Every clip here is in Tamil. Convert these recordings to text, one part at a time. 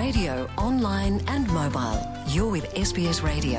radio, online and mobile. You're with SBS Radio.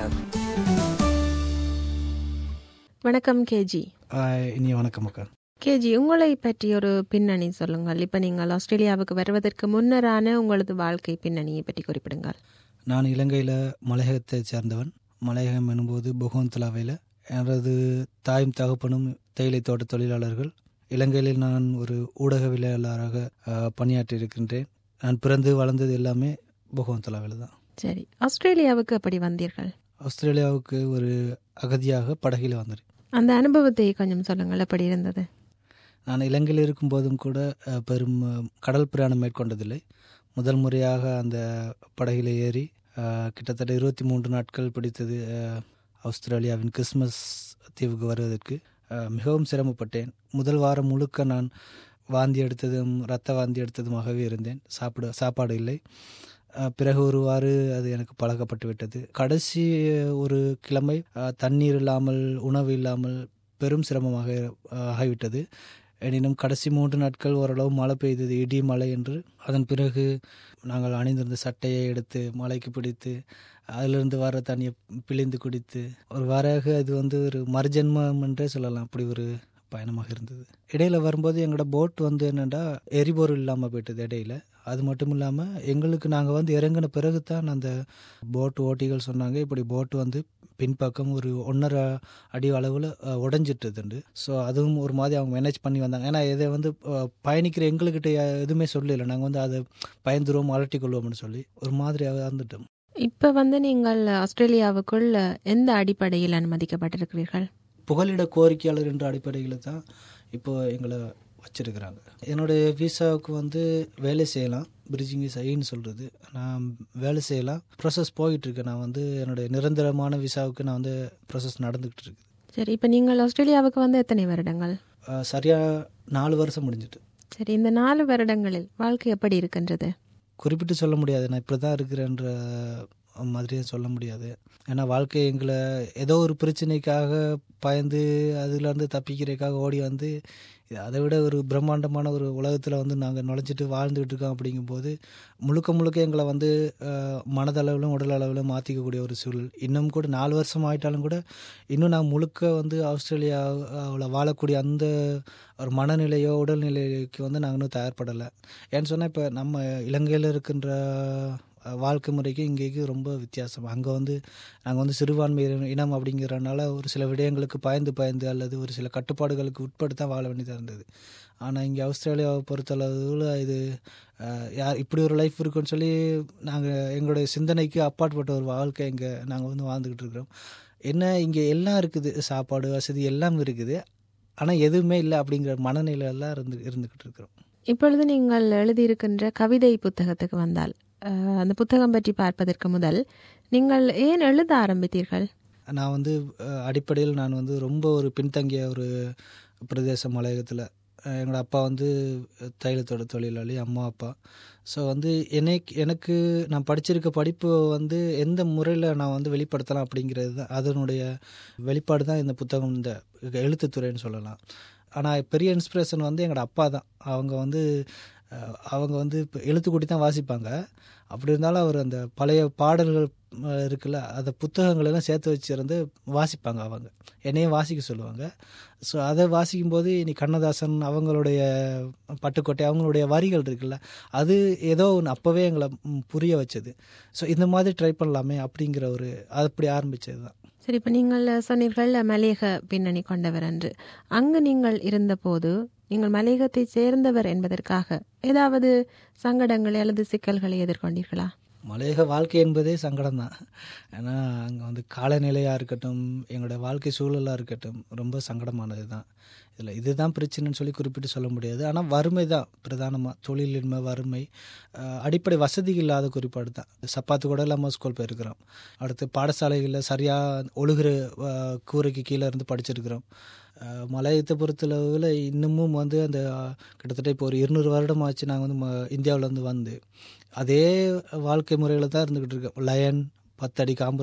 வணக்கம் கேஜி ஆஹ் இனிய வணக்கம் அக்கா கேஜி உங்களை பற்றி ஒரு பின்னணி சொல்லுங்கள் இப்போ நீங்கள் ஆஸ்திரேலியாவுக்கு வருவதற்கு முன்னரான உங்களது வாழ்க்கை பின்னணியை பற்றி குறிப்பிடுங்கள் நான் இலங்கையில் மலையகத்தைச் சேர்ந்தவன் மலையகம் எனும்போது புகவந்தலாவையில் எனது தாயும் தகப்பனும் தேயிலை தோட்ட தொழிலாளர்கள் இலங்கையில் நான் ஒரு ஊடகவியலாளராக ஆஹ், பணியாற்றியிருக்கின்றேன் நான் பிறந்து வளர்ந்தது எல்லாமே புகவந்தலாவில் தான் சரி ஆஸ்திரேலியாவுக்கு எப்படி வந்தீர்கள் ஆஸ்திரேலியாவுக்கு ஒரு அகதியாக படகில் வந்தேன் அந்த அனுபவத்தை கொஞ்சம் சொல்லுங்கள் எப்படி இருந்தது நான் இலங்கையில் இருக்கும்போதும் கூட அஹ், பெரும் அஹ், கடல் பிரயாணம் மேற்கொண்டதில்லை முதல் முறையாக அந்த படகில் ஏறி அஹ், கிட்டத்தட்ட இருபத்தி மூன்று நாட்கள் பிடித்தது அஹ், ஆஸ்திரேலியாவின் கிறிஸ்மஸ் தீவுக்கு வருவதற்கு அஹ், மிகவும் சிரமப்பட்டேன் முதல் வாரம் முழுக்க நான் வாந்தி எடுத்ததும் ரத்த வாந்தி எடுத்ததுமாகவே இருந்தேன் சாப்பிட சாப்பாடு இல்லை அஹ், பிறகு ஒருவாறு அது எனக்கு பழக்கப்பட்டு விட்டது கடைசி ஒரு கிழமை அஹ், தண்ணீர் இல்லாமல் உணவு இல்லாமல் பெரும் சிரமமாக அஹ், ஆகிவிட்டது எனினும் கடைசி மூன்று நாட்கள் ஓரளவு மழை பெய்தது இடி மழை என்று அதன் பிறகு நாங்கள் அணிந்திருந்த சட்டையை எடுத்து மலைக்கு பிடித்து அதிலிருந்து வர தண்ணியை பிழிந்து குடித்து ஒரு வாராக அது வந்து ஒரு மறுஜென்மம் என்றே சொல்லலாம் அப்படி ஒரு பயணமாக இருந்தது இடையில வரும்போது எங்களோட போட் வந்து என்னென்னா எரிபொருள் இல்லாமல் போயிட்டது இடையில அது மட்டும் இல்லாமல் எங்களுக்கு நாங்கள் வந்து இறங்கின பிறகு தான் அந்த போட் ஓட்டிகள் சொன்னாங்க இப்படி போட் வந்து பின்பக்கம் ஒரு ஒன்றரை அடி அளவில் உடஞ்சிட்டுதுண்டு ஸோ அதுவும் ஒரு மாதிரி அவங்க மேனேஜ் பண்ணி வந்தாங்க ஏன்னா இதை வந்து அஹ், பயணிக்கிற எங்கள்கிட்ட யா- எதுவுமே சொல்லல நாங்கள் வந்து அதை பயந்துருவோம் அலட்டி கொள்வோம்னு சொல்லி ஒரு மாதிரி வந்துட்டோம் இப்போ வந்து நீங்கள் ஆஸ்திரேலியாவுக்குள் எந்த அடிப்படையில் அனுமதிக்கப்பட்டிருக்கிறீர்கள் புகலிட கோரிக்கையாளர் என்ற அடிப்படையில் தான் இப்போ எங்களை வச்சிருக்கிறாங்க என்னுடைய விசாவுக்கு வந்து வேலை செய்யலாம் பிரிட்ஜிங் இஸ் ஐன்னு சொல்கிறது நான் வேலை செய்யலாம் ப்ராசஸ் போயிட்டுருக்கு நான் வந்து என்னுடைய நிரந்தரமான விசாவுக்கு நான் வந்து ப்ராசஸ் நடந்துக்கிட்டு இருக்கு சரி இப்போ நீங்கள் ஆஸ்திரேலியாவுக்கு வந்து எத்தனை வருடங்கள் அஹ், சரியா நாலு வருஷம் முடிஞ்சிட்டு சரி இந்த நாலு வருடங்களில் வாழ்க்கை எப்படி இருக்கின்றது குறிப்பிட்டு சொல்ல முடியாது நான் இப்படி தான் இருக்கிறேன்ற மாதிரியே சொல்ல முடியாது ஏன்னா வாழ்க்கை எங்களை ஏதோ ஒரு பிரச்சனைக்காக பயந்து அதுலேருந்து தப்பிக்கிறதுக்காக ஓடி வந்து இது அதை விட ஒரு பிரம்மாண்டமான ஒரு உலகத்தில் வந்து நாங்கள் நுழைஞ்சிட்டு வாழ்ந்துகிட்டு இருக்கோம் அப்படிங்கும்போது முழுக்க முழுக்க எங்களை வந்து அஹ், மனதளவிலும் உடல் அளவிலும் மாற்றிக்கக்கூடிய ஒரு சூழல் இன்னும் கூட நாலு வருஷம் ஆயிட்டாலும் கூட இன்னும் நான் முழுக்க வந்து ஆஸ்திரேலியாவில் வாழக்கூடிய அந்த ஒரு மனநிலையோ உடல்நிலைக்கு வந்து நாங்கள் இன்னும் தயார்படலை ஏன்னு சொன்னால் இப்போ நம்ம இலங்கையில் இருக்கின்ற அஹ், வாழ்க்கை முறைக்கு இங்கேக்கு ரொம்ப வித்தியாசம் அங்கே வந்து நாங்கள் வந்து சிறுபான்மை இன- இனம் அப்படிங்கிறனால ஒரு சில விடயங்களுக்கு பயந்து பயந்து அல்லது ஒரு சில கட்டுப்பாடுகளுக்கு உட்பட்டு தான் வாழ வேண்டியதாக இருந்தது ஆனால் இங்கே ஆஸ்திரேலியாவை பொறுத்தளவில் இது அஹ், யார் இப்படி ஒரு லைஃப் இருக்குன்னு சொல்லி நாங்கள் எங்களுடைய சிந்தனைக்கு அப்பாற்பட்ட ஒரு வாழ்க்கை இங்கே நாங்கள் வந்து வாழ்ந்துக்கிட்டு இருக்கிறோம் என்ன இங்கே எல்லாம் இருக்குது சாப்பாடு வசதி எல்லாம் இருக்குது ஆனால் எதுவுமே இல்லை அப்படிங்கிற மனநிலையெல்லாம் இருந்து இருந்துக்கிட்டு இருக்கிறோம் இப்பொழுது நீங்கள் எழுதியிருக்கின்ற கவிதை புத்தகத்துக்கு வந்தால் அஹ், அந்த புத்தகம் பற்றி பார்ப்பதற்கு முதல் நீங்கள் ஏன் எழுத ஆரம்பித்தீர்கள் நான் வந்து அஹ், அடிப்படையில் நான் வந்து ரொம்ப ஒரு பின்தங்கிய ஒரு பிரதேச மலையகத்தில் எங்களோட அப்பா வந்து தைலத்தோட தொழிலாளி அம்மா அப்பா ஸோ வந்து எனக்கு எனக்கு நான் படிச்சிருக்க படிப்பு வந்து எந்த முறையில் நான் வந்து வெளிப்படுத்தலாம் அப்படிங்கிறது தான் அதனுடைய வெளிப்பாடு தான் இந்த புத்தகம் இந்த எழுத்துத்துறைன்னு சொல்லலாம் ஆனால் பெரிய இன்ஸ்பிரேஷன் வந்து எங்களோட அப்பா தான் அவங்க வந்து அஹ், அவங்க வந்து இப்போ எழுத்துக்கூட்டி தான் வாசிப்பாங்க அப்படி இருந்தாலும் அவர் அந்த பழைய பாடல்கள் அஹ், இருக்குல்ல அந்த புத்தகங்கள் எல்லாம் சேர்த்து வச்சிருந்து வாசிப்பாங்க அவங்க என்னையும் வாசிக்க சொல்லுவாங்க ஸோ அதை வாசிக்கும்போது இனி கண்ணதாசன் அவங்களுடைய பட்டுக்கோட்டை அவங்களுடைய வரிகள் இருக்குல்ல அது ஏதோ ஒன்று அப்போவே எங்களை ம், புரிய வச்சது ஸோ இந்த மாதிரி ட்ரை பண்ணலாமே அப்படிங்கிற ஒரு அது அப்படி ஆரம்பிச்சது தான் சரி இப்போ நீங்கள் சொன்னீர்கள் மலையக பின்னணி கொண்டவர் என்று அங்கு நீங்கள் இருந்தபோது நீங்கள் மலையகத்தை சேர்ந்தவர் என்பதற்காக ஏதாவது சங்கடங்களை அல்லது சிக்கல்களை எதிர்கொண்டீர்களா மலையக வாழ்க்கை என்பதே சங்கடம் தான் ஏன்னா அங்கே வந்து காலநிலையாக இருக்கட்டும் எங்களோட வாழ்க்கை சூழலாக இருக்கட்டும் ரொம்ப சங்கடமானது தான் இதில் இதுதான் பிரச்சனைன்னு சொல்லி குறிப்பிட்டு சொல்ல முடியாது ஆனால் வறுமை தான் பிரதானமாக தொழிலின்மை வறுமை அஹ், அடிப்படை வசதி இல்லாத குறிப்பாடு தான் சப்பாத்து கூட இல்லாமல் ஸ்கூல் போயிருக்கிறோம் அடுத்து பாடசாலைகளில் சரியாக ஒழுகிற அஹ், கூரைக்கு கீழே இருந்து படிச்சிருக்கிறோம் அஹ், மலையத்தை பொறுத்தளவில் இன்னமும் வந்து அந்த அஹ், கிட்டத்தட்ட இப்போ ஒரு இருநூறு வருடம் ஆச்சு நாங்கள் வந்து ம- இந்தியாவுல இருந்து வந்து அதே வாழ்க்கை முறையில் தான் இருந்துக்கிட்டு இருக்கோம் லயன் பத்தடி காம்புரா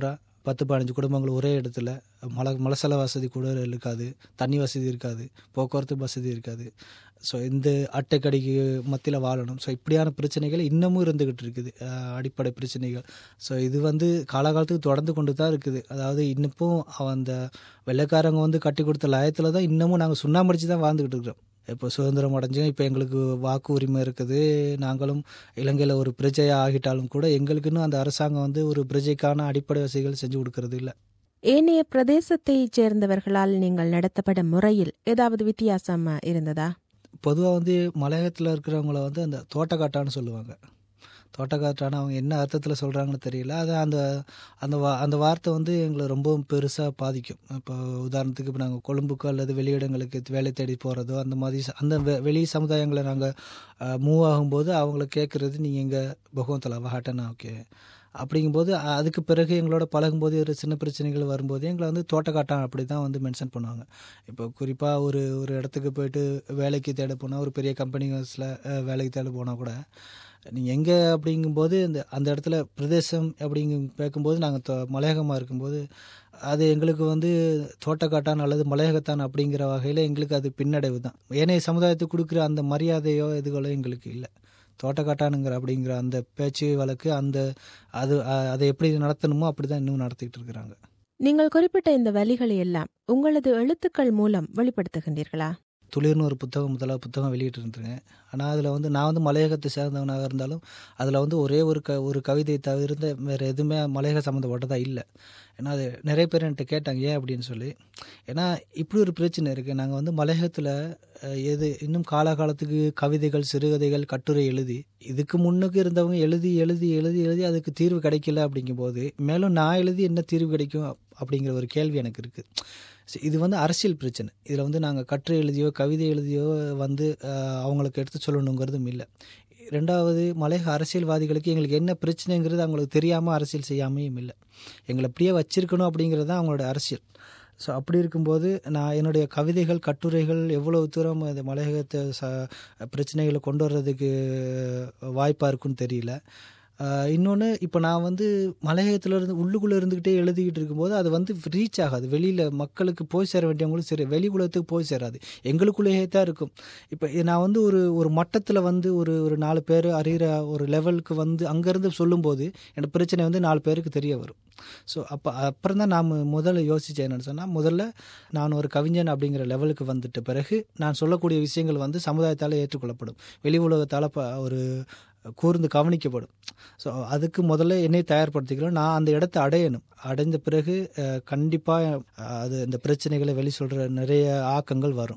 பத்து பதினஞ்சு குடும்பங்கள் ஒரே இடத்துல மலை மலசல வசதி கூட இருக்காது தண்ணி வசதி இருக்காது போக்குவரத்து வசதி இருக்காது ஸோ இந்த அட்டைக்கடிக்கு மத்தியில் வாழணும் ஸோ இப்படியான பிரச்சனைகள் இன்னமும் இருந்துக்கிட்டு இருக்குது அஹ் அடிப்படை பிரச்சனைகள் ஸோ இது வந்து காலகாலத்துக்கு தொடர்ந்து கொண்டு தான் இருக்குது அதாவது இன்னப்பும் அவன் அந்த வெள்ளைக்காரங்க வந்து கட்டி கொடுத்த லயத்தில் தான் இன்னமும் நாங்கள் சுண்ணாம்படிச்சு தான் வாழ்ந்துக்கிட்டு இருக்கிறோம் இப்போ சுதந்திரம் அடைஞ்சோம் இப்போ எங்களுக்கு வாக்கு உரிமை இருக்குது நாங்களும் இலங்கையில் ஒரு பிரஜையாக ஆகிட்டாலும் கூட எங்களுக்குன்னு அந்த அரசாங்கம் வந்து ஒரு பிரஜைக்கான அடிப்படை வசதிகள் செஞ்சு கொடுக்கறது இல்லை ஏனைய பிரதேசத்தைச் சேர்ந்தவர்களால் நீங்கள் நடத்தப்படும் முறையில் ஏதாவது வித்தியாசம் இருந்ததா பொதுவாக வந்து மலையகத்தில் இருக்கிறவங்கள வந்து அந்த தோட்டக்காட்டான்னு சொல்லுவாங்க தோட்டக்காட்டான அவங்க என்ன அர்த்தத்தில் சொல்கிறாங்கன்னு தெரியல அது அந்த அந்த வா அந்த வார்த்தை வந்து எங்களை ரொம்பவும் பெருசாக பாதிக்கும் இப்போ உதாரணத்துக்கு இப்போ நாங்கள் கொழும்புக்கோ அல்லது வெளியிடங்களுக்கு வேலை தேடி போகிறதோ அந்த மாதிரி ச- அந்த வெ- வெளி சமுதாயங்களை நாங்கள் மூவ் ஆகும்போது அவங்கள கேட்குறது நீங்கள் எங்கே பகவந்தலா வஹாட்டனா ஓகே அப்படிங்கும்போது அ- அதுக்கு பிறகு எங்களோட பழகும்போது ஒரு சின்ன பிரச்சனைகள் வரும்போது எங்களை வந்து தோட்டக்காட்டான் அப்படி தான் வந்து மென்ஷன் பண்ணுவாங்க இப்போ குறிப்பாக ஒரு ஒரு இடத்துக்கு போயிட்டு வேலைக்கு தேட போனால் ஒரு பெரிய கம்பெனிஸில் வேலைக்கு தேட போனால் கூட நீங்கள் எங்கே அப்படிங்கும்போது இந்த அந்த இடத்துல பிரதேசம் அப்படிங்க கேட்கும்போது நாங்கள் தோ மலையகமாக இருக்கும்போது அது எங்களுக்கு வந்து தோட்டக்காட்டான் அல்லது மலையகத்தான் அப்படிங்கிற வகையில் எங்களுக்கு அது பின்னடைவு தான் ஏனைய சமுதாயத்துக்கு கொடுக்குற அந்த மரியாதையோ இதுகளோ எங்களுக்கு இல்லை தோட்டக்காட்டானுங்கிற அப்படிங்கிற அந்த பேச்சு வழக்கு அந்த அது அ- அதை எப்படி நடத்தணுமோ அப்படி தான் இன்னும் நடத்திக்கிட்டு இருக்கிறாங்க நீங்கள் குறிப்பிட்ட இந்த வழிகளை எல்லாம் உங்களது எழுத்துக்கள் மூலம் வெளிப்படுத்துகின்றீர்களா துளிர்னு ஒரு புத்தகம் முதல்ல புத்தகம் வெளியிட்டு இருந்துருங்க ஆனால் அதில் வந்து நான் வந்து மலையகத்தை சேர்ந்தவனாக இருந்தாலும் அதில் வந்து ஒரே ஒரு க ஒரு கவிதை தவிர்த்த வேறு எதுவுமே மலையக சம்மந்தப்பட்டதா இல்லை ஏன்னா அது நிறைய பேர் என்கிட்ட கேட்டாங்க ஏன் அப்படின்னு சொல்லி ஏன்னா இப்படி ஒரு பிரச்சனை இருக்குது நாங்கள் வந்து மலையகத்தில் அஹ், எது இன்னும் காலாகாலத்துக்கு கவிதைகள் சிறுகதைகள் கட்டுரை எழுதி இதுக்கு முன்னுக்கு இருந்தவங்க எழுதி எழுதி எழுதி எழுதி அதுக்கு தீர்வு கிடைக்கல அப்படிங்கும்போது மேலும் நான் எழுதி என்ன தீர்வு கிடைக்கும் அப்படிங்கிற ஒரு கேள்வி எனக்கு இருக்குது ஸோ இது வந்து அரசியல் பிரச்சனை இதில் வந்து நாங்கள் கட்டுரை எழுதியோ கவிதை எழுதியோ வந்து அஹ், அவங்களுக்கு எடுத்து சொல்லணுங்கிறதும் இல்லை ரெண்டாவது மலையக அரசியல்வாதிகளுக்கு எங்களுக்கு என்ன பிரச்சனைங்கிறது அவங்களுக்கு தெரியாமல் அரசியல் செய்யாமையும் இல்லை எங்களை அப்படியே வச்சிருக்கணும் அப்படிங்கிறது தான் அவங்களோட அரசியல் ஸோ அப்படி இருக்கும்போது நான் என்னுடைய கவிதைகள் கட்டுரைகள் எவ்வளவு தூரம் இந்த மலையகத்தை ச பிரச்சனைகளை கொண்டு வர்றதுக்கு வாய்ப்பாக இருக்குன்னு தெரியல இன்னொன்று இப்போ நான் வந்து மலையகத்துல இருந்து உள்ளுக்குள்ளே இருந்துக்கிட்டே எழுதிக்கிட்டு இருக்கும்போது அது வந்து ரீச் ஆகாது வெளியில் மக்களுக்கு போய் சேர வேண்டியவங்களும் சரி வெளி உலகத்துக்கு போய் சேராது எங்களுக்குள்ளேயே தான் இருக்கும் இப்போ நான் வந்து ஒரு ஒரு மட்டத்தில் வந்து ஒரு ஒரு நாலு பேர் அறிகிற ஒரு லெவலுக்கு வந்து அங்கேருந்து சொல்லும்போது என்னோட பிரச்சனை வந்து நாலு பேருக்கு தெரிய வரும் ஸோ அப்போ அப்புறம் தான் நான் முதல்ல யோசித்தேன் என்னன்னு சொன்னால் முதல்ல நான் ஒரு கவிஞன் அப்படிங்கிற லெவலுக்கு வந்துட்ட பிறகு நான் சொல்லக்கூடிய விஷயங்கள் வந்து சமுதாயத்தால் ஏற்றுக்கொள்ளப்படும் வெளி உலகத்தால் ப- ஒரு கூர்ந்து கவனிக்கப்படும் ஸோ அதுக்கு முதல்ல என்னை தயார்படுத்திக்கிறோம் நான் அந்த இடத்த அடையணும் அடைந்த பிறகு கண்டிப்பாக அது இந்த பிரச்சனைகளை வெளி சொல்கிற நிறைய ஆக்கங்கள் வரும்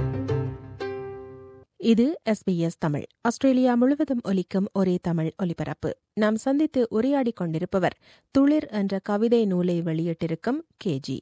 இது எஸ்பிஎஸ் தமிழ் ஆஸ்திரேலியா முழுவதும் ஒலிக்கும் ஒரே தமிழ் ஒலிபரப்பு நாம் சந்தித்து உரையாடிக் கொண்டிருப்பவர் துளிர் என்ற கவிதை நூலை வெளியிட்டிருக்கும் கேஜி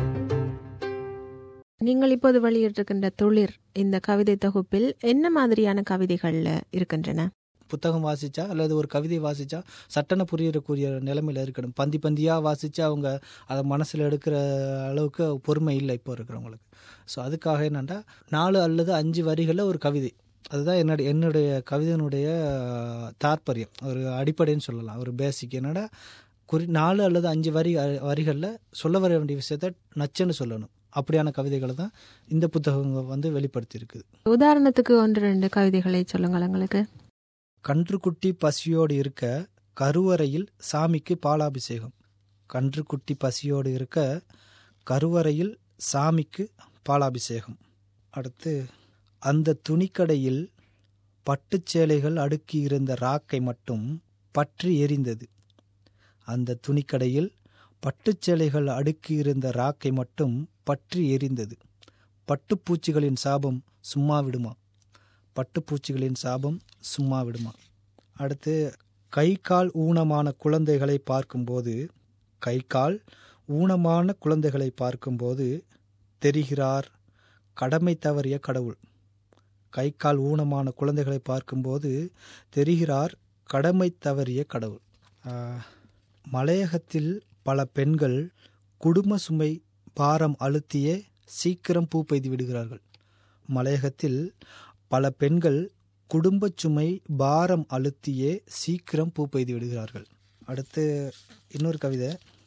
நீங்கள் இப்போது வெளியிட்டிருக்கின்ற துளிர் இந்த கவிதை தொகுப்பில் என்ன மாதிரியான கவிதைகள் இருக்கின்றன புத்தகம் வாசிச்சா அல்லது ஒரு கவிதை வாசிச்சா சட்டனை புரியக்கூடிய நிலைமையில இருக்கணும் பந்தி பந்தியாக வாசிச்சு அவங்க அதை மனசில் எடுக்கிற அளவுக்கு பொறுமை இல்லை இப்போ இருக்கிறவங்களுக்கு ஸோ அதுக்காக என்னென்னா நாலு அல்லது அஞ்சு வரிகளில் ஒரு கவிதை அதுதான் என்னுடைய என்னுடைய கவிதையினுடைய தாற்பயம் ஒரு அடிப்படைன்னு சொல்லலாம் ஒரு பேசிக் என்னடா குறி நாலு அல்லது அஞ்சு வரி வரிகளில் சொல்ல வர வேண்டிய விஷயத்த நச்சுன்னு சொல்லணும் அப்படியான கவிதைகளை தான் இந்த புத்தகம் வந்து வெளிப்படுத்தி இருக்குது உதாரணத்துக்கு ஒன்று ரெண்டு கவிதைகளை சொல்லுங்கள் எங்களுக்கு கன்றுக்குட்டி பசியோடு இருக்க கருவறையில் சாமிக்கு பாலாபிஷேகம் கன்றுக்குட்டி பசியோடு இருக்க கருவறையில் சாமிக்கு பாலாபிஷேகம் அடுத்து அந்த துணிக்கடையில் பட்டுச்சேலைகள் அடுக்கி இருந்த ராக்கை மட்டும் பற்றி எரிந்தது அந்த துணிக்கடையில் பட்டுச்சேலைகள் அடுக்கி இருந்த ராக்கை மட்டும் பற்றி எரிந்தது பட்டுப்பூச்சிகளின் சாபம் சும்மா விடுமா பட்டுப்பூச்சிகளின் சாபம் சும்மா விடுமா அடுத்து கை கால் ஊனமான குழந்தைகளை பார்க்கும்போது கை கால் ஊனமான குழந்தைகளை பார்க்கும்போது தெரிகிறார் கடமை தவறிய கடவுள் கை கால் ஊனமான குழந்தைகளை பார்க்கும்போது தெரிகிறார் கடமை தவறிய கடவுள் மலையகத்தில் பல பெண்கள் குடும்ப சுமை பாரம் அழுத்தியே சீக்கிரம் பூ பெய்து விடுகிறார்கள் மலையகத்தில் பல பெண்கள் குடும்ப சுமை பாரம் அழுத்தியே சீக்கிரம் பூ பெய்து விடுகிறார்கள் அடுத்து இன்னொரு கவிதை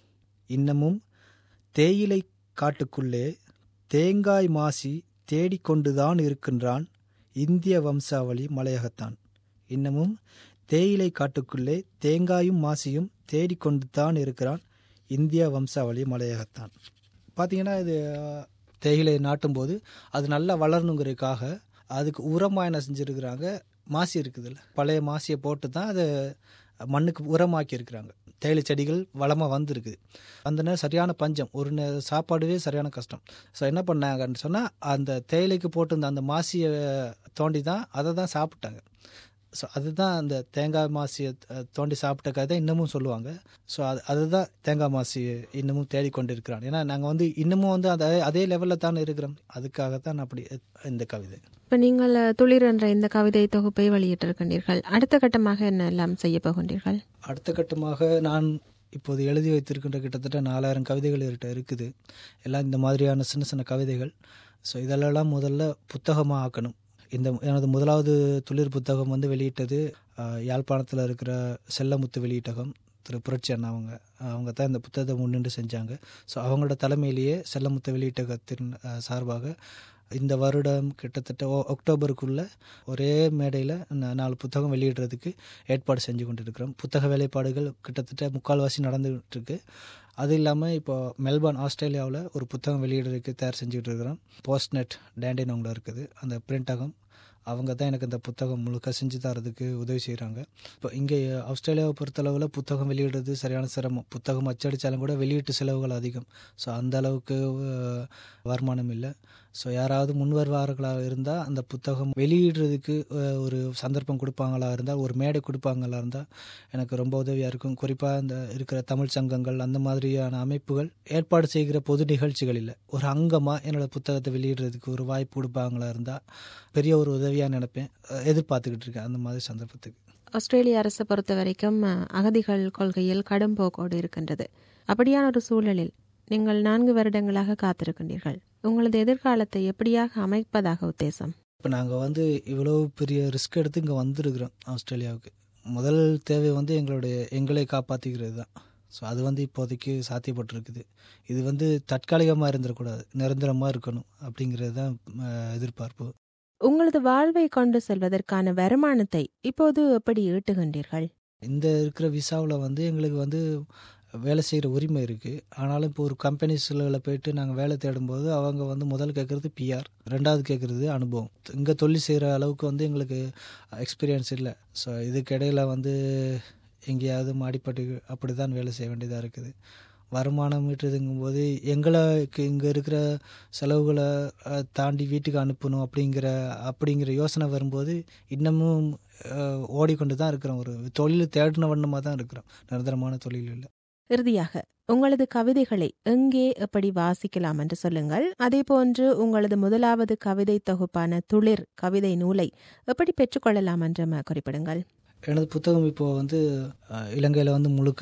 இன்னமும் தேயிலை காட்டுக்குள்ளே தேங்காய் மாசி தேடிக்கொண்டுதான் இருக்கின்றான் இந்திய வம்சாவளி மலையகத்தான் இன்னமும் தேயிலை காட்டுக்குள்ளே தேங்காயும் மாசியும் தேடிக்கொண்டு தான் இருக்கிறான் இந்திய வம்சாவளி மலையகத்தான் பார்த்தீங்கன்னா இது அஹ், தேயிலை நாட்டும்போது அது நல்லா வளரணுங்கிறதுக்காக அதுக்கு உரமாக என்ன செஞ்சுருக்கிறாங்க மாசி இருக்குதுல்ல பழைய மாசியை போட்டு தான் அதை மண்ணுக்கு உரமாக்கி இருக்கிறாங்க தேயிலை செடிகள் வளமாக வந்திருக்குது அந்த நேரம் சரியான பஞ்சம் ஒரு நே சாப்பாடுவே சரியான கஷ்டம் ஸோ என்ன பண்ணாங்கன்னு சொன்னால் அந்த தேயிலைக்கு போட்டிருந்த அந்த மாசியை தோண்டி தான் அதை தான் சாப்பிட்டாங்க ஸோ அதுதான் அந்த தேங்காய் மாசியை அஹ், தோண்டி சாப்பிட்ட கதை இன்னமும் சொல்லுவாங்க ஸோ அது அதுதான் தேங்காய் மாசி இன்னமும் தேடிக்கொண்டு இருக்கிறான் ஏன்னா நாங்கள் வந்து இன்னமும் வந்து அதே அதே லெவலில் தான் இருக்கிறோம் அதுக்காக தான் அப்படி இந்த கவிதை இப்போ நீங்கள் துளிர் என்ற இந்த கவிதை தொகுப்பை வெளியிட்டிருக்கின்றீர்கள் அடுத்த கட்டமாக என்ன எல்லாம் செய்ய போகின்றீர்கள் அடுத்த கட்டமாக நான் இப்போது எழுதி வைத்திருக்கின்ற கிட்டத்தட்ட நாலாயிரம் கவிதைகள் என்கிட்ட இருக்குது எல்லாம் இந்த மாதிரியான சின்ன சின்ன கவிதைகள் ஸோ இதெல்லாம் முதல்ல புத்தகமாக ஆக்கணும் இந்த எனது முதலாவது துளிர் புத்தகம் வந்து வெளியிட்டது ஆஹ், யாழ்ப்பாணத்தில் இருக்கிற செல்லமுத்து வெளியீட்டகம் திரு புரட்சி அண்ணா அவங்க அவங்க தான் இந்த புத்தகத்தை முன்னின்று செஞ்சாங்க ஸோ அவங்களோட தலைமையிலேயே செல்லமுத்து வெளியீட்டகத்தின் ஆஹ், சார்பாக இந்த வருடம் கிட்டத்தட்ட ஒ- அக்டோபருக்குள்ள ஒரே மேடையில் நாலு புத்தகம் வெளியிடுறதுக்கு ஏற்பாடு செஞ்சு கொண்டிருக்கிறோம் புத்தக வேலைப்பாடுகள் கிட்டத்தட்ட முக்கால்வாசி நடந்துகிட்டு இருக்கு அது இல்லாமல் இப்போ மெல்பர்ன் ஆஸ்திரேலியாவில் ஒரு புத்தகம் வெளியிடுறதுக்கு தயார் செஞ்சுட்டு இருக்கிறோம் போஸ்ட்நெட் டேண்டின் அவங்கள இருக்குது அந்த பிரிண்டகம் அவங்க தான் எனக்கு இந்த புத்தகம் முழுக்க செஞ்சு தரதுக்கு உதவி செய்கிறாங்க இப்போ இங்கே ஆஸ்திரேலியாவை பொறுத்தளவில் புத்தகம் வெளியிடுறது சரியான சிரமம் புத்தகம் அச்சடித்தாலும் கூட வெளியீட்டு செலவுகள் அதிகம் ஸோ அந்த அளவுக்கு அஹ், வருமானம் இல்லை ஸோ யாராவது முன்வருவார்களாக இருந்தால் அந்த புத்தகம் வெளியிடுறதுக்கு அஹ், ஒரு சந்தர்ப்பம் கொடுப்பாங்களா இருந்தால் ஒரு மேடை கொடுப்பாங்களா இருந்தால் எனக்கு ரொம்ப உதவியாக இருக்கும் குறிப்பாக இந்த இருக்கிற தமிழ் சங்கங்கள் அந்த மாதிரியான அமைப்புகள் ஏற்பாடு செய்கிற பொது நிகழ்ச்சிகள் இல்லை ஒரு அங்கமாக என்னோட புத்தகத்தை வெளியிடுறதுக்கு ஒரு வாய்ப்பு கொடுப்பாங்களா இருந்தால் பெரிய ஒரு உதவியாக நினைப்பேன் அஹ், எதிர்பார்த்துக்கிட்டு இருக்கேன் அந்த மாதிரி சந்தர்ப்பத்துக்கு ஆஸ்திரேலிய அரசை பொறுத்த வரைக்கும் அஹ், அகதிகள் கொள்கையில் கடும் போக்கோடு இருக்கின்றது அப்படியான ஒரு சூழலில் நீங்கள் நான்கு வருடங்களாக காத்திருக்கின்றீர்கள் உங்களது எதிர்காலத்தை எப்படியாக அமைப்பதாக உத்தேசம் இப்போ நாங்கள் வந்து இவ்வளோ பெரிய ரிஸ்க் எடுத்து இங்கே வந்திருக்கிறோம் ஆஸ்திரேலியாவுக்கு முதல் தேவை வந்து எங்களுடைய எங்களை காப்பாற்றிக்கிறது தான் ஸோ அது வந்து இப்போதைக்கு சாத்தியப்பட்டிருக்குது இது வந்து தற்காலிகமாக இருந்துடக்கூடாது நிரந்தரமாக இருக்கணும் அப்படிங்கிறது தான் அஹ், எதிர்பார்ப்பு உங்களது வாழ்வை கொண்டு செல்வதற்கான வருமானத்தை இப்போது எப்படி ஈட்டுகின்றீர்கள் இந்த இருக்கிற விசாவில் வந்து எங்களுக்கு வந்து வேலை செய்கிற உரிமை இருக்குது ஆனாலும் இப்போ ஒரு கம்பெனிஸில் போயிட்டு நாங்கள் வேலை தேடும்போது அவங்க வந்து முதல் கேட்குறது பிஆர் ரெண்டாவது கேட்குறது அனுபவம் இங்கே தொழில் செய்கிற அளவுக்கு வந்து எங்களுக்கு எக்ஸ்பீரியன்ஸ் இல்லை ஸோ இதுக்கு இடையில வந்து எங்கேயாவது மாடிப்பட்டு அப்படி தான் வேலை செய்ய வேண்டியதாக இருக்குது வருமானம் ஈட்டுறதுங்கும்போது எங்களுக்கு இங்கே இருக்கிற செலவுகளை அஹ், தாண்டி வீட்டுக்கு அனுப்பணும் அப்படிங்கிற அப்படிங்கிற யோசனை வரும்போது இன்னமும் அஹ், ஓடிக்கொண்டு தான் இருக்கிறோம் ஒரு தொழில் தேடின வண்ணமாக தான் இருக்கிறோம் நிரந்தரமான தொழில் இல்லை இறுதியாக உங்களது கவிதைகளை எங்கே எப்படி வாசிக்கலாம் என்று சொல்லுங்கள் அதேபோன்று உங்களது முதலாவது கவிதை தொகுப்பான துளிர் கவிதை நூலை எப்படி பெற்றுக்கொள்ளலாம் என்று ம- குறிப்பிடுங்கள் எனது புத்தகம் இப்போ வந்து இலங்கையில் வந்து முழுக்க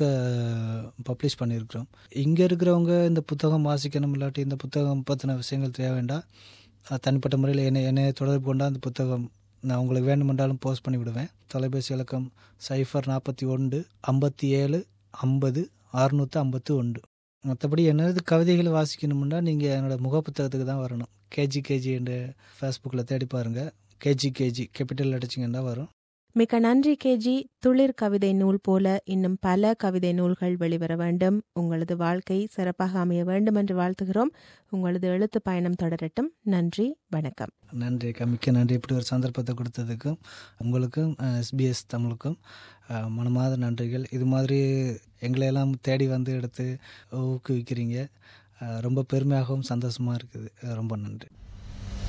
பப்ளிஷ் பண்ணியிருக்கிறோம் இங்கே இருக்கிறவங்க இந்த புத்தகம் வாசிக்கணும் இல்லாட்டி இந்த புத்தகம் பற்றின விஷயங்கள் தேவை வேண்டாம் அஹ், தனிப்பட்ட முறையில் என்னை என்னை தொடர்பு கொண்டால் அந்த புத்தகம் நான் உங்களுக்கு வேண்டுமென்றாலும் போஸ்ட் பண்ணி விடுவேன் தொலைபேசி இலக்கம் சைஃபர் நாற்பத்தி ஒன்று ஐம்பத்தி ஏழு ஐம்பது அறுநூற்று ஐம்பத்து ஒன்று மற்றபடி என்னது கவிதைகளை வாசிக்கணும்னா நீங்கள் என்னோட முகப்புத்தகத்துக்கு தான் வரணும் கேஜி கேஜி என்று ஃபேஸ்புக்கில் தேடி பாருங்கள் கேஜி கேஜி கேபிட்டல் அடிச்சிங்கன்னா வரும் மிக்க நன்றி கேஜி துளிர் கவிதை நூல் போல இன்னும் பல கவிதை நூல்கள் வெளிவர வேண்டும் உங்களது வாழ்க்கை சிறப்பாக அமைய வேண்டும் என்று வாழ்த்துகிறோம் உங்களது எழுத்து பயணம் தொடரட்டும் நன்றி வணக்கம் நன்றி அக்கா மிக்க நன்றி இப்படி ஒரு சந்தர்ப்பத்தை கொடுத்ததுக்கும் உங்களுக்கும் எஸ்பிஎஸ் தமிழுக்கும் அஹ், மனமார்ந்த நன்றிகள் இது மாதிரி எங்களையெல்லாம் தேடி வந்து எடுத்து ஊக்குவிக்கிறீங்க அஹ், ரொம்ப பெருமையாகவும் சந்தோஷமாக இருக்குது அஹ், ரொம்ப நன்றி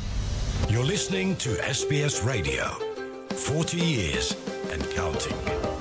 You're listening to SBS Radio. 40 years and counting.